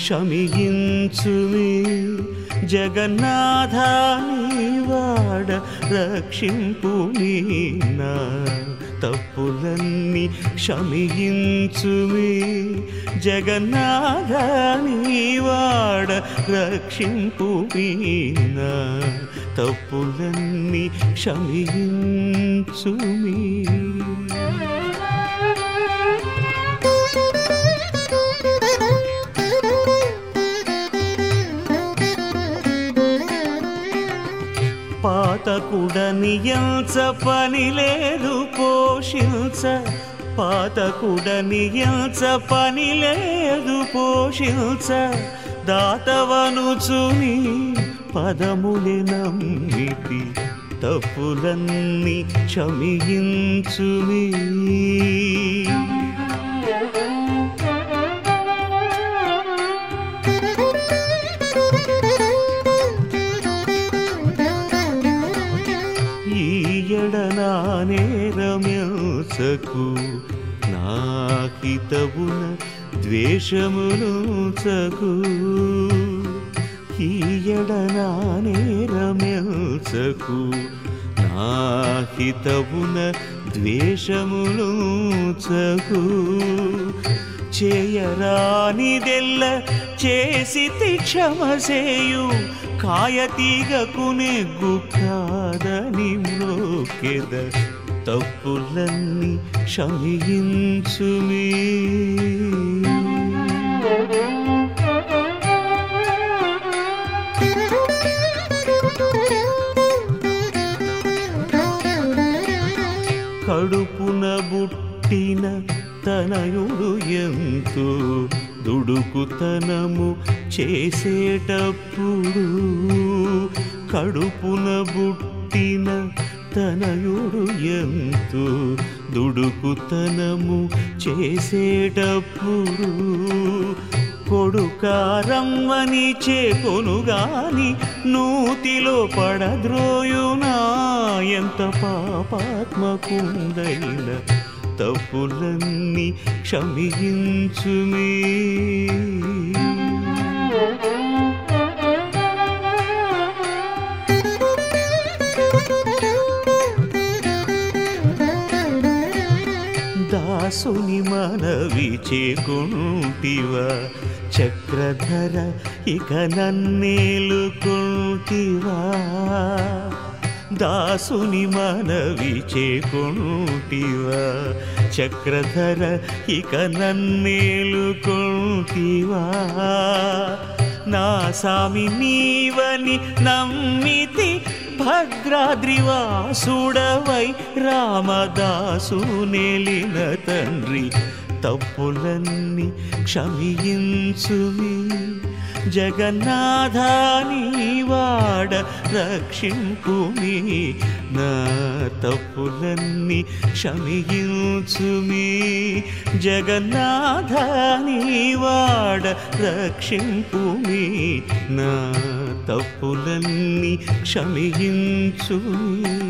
క్షమించుమి జగన్నాథాని వాడ రక్షింపు నా తప్పులన్నీ క్షమించుమి జగన్నాథాని వాడ రక్షింపు నా తప్పులన్నీ క్షమించుమి పాతకుడని ఎంచ పని లేదు పోషించ పాతకుడని ఎంచ పని లేదు పోషించ దాతవనుచుని పదములే నమ్మితి తప్పులన్నీ క్షమించుమి ఈయడనా నేరమ్యోసకు నాకితవున ద్వేషమునుచకు ఈయడనా నేరమ్యోసకు నాహితవున ద్వేషమునుచకు చేయరానిదెల్ల చేసి క్షమసేయు కాయతీగకు నెగ్గు కాదని మ్రోకెద తప్పులన్నీ క్షమించుమి కడుపున బుట్టిన తనయుడు ఎంతో దుడుకుతనము చేసేటప్పుడు కడుపున బుట్టిన తనయుడు ఎంతో దుడుకుతనము చేసేటప్పుడు కొడుకారమ్మని చేకొనుగాని నూతిలో పడద్రోయునా ఎంత పాపాత్మకుందైన తప్పులన్నీ క్షమించుమి దాసుని మనవి చేకుంటివ చక్రధర ఇక నన్నేలుకుంటివా దాసుని మనవి చేకుంటివా చక్రధర ఇక నన్నేలుకుంటివా నా సామి నీవని నమ్మితి భద్రాద్రివాసుడవై రామదాసు నెలిన తండ్రి తప్పులన్నీ క్షమించుమి జగన్నాథాని వాడ రక్షింపుమి నా తప్పులన్నీ క్షమించుమి జగన్నాథాని వాడ రక్షింపుమి నా తప్పులన్నీ క్షమించుమి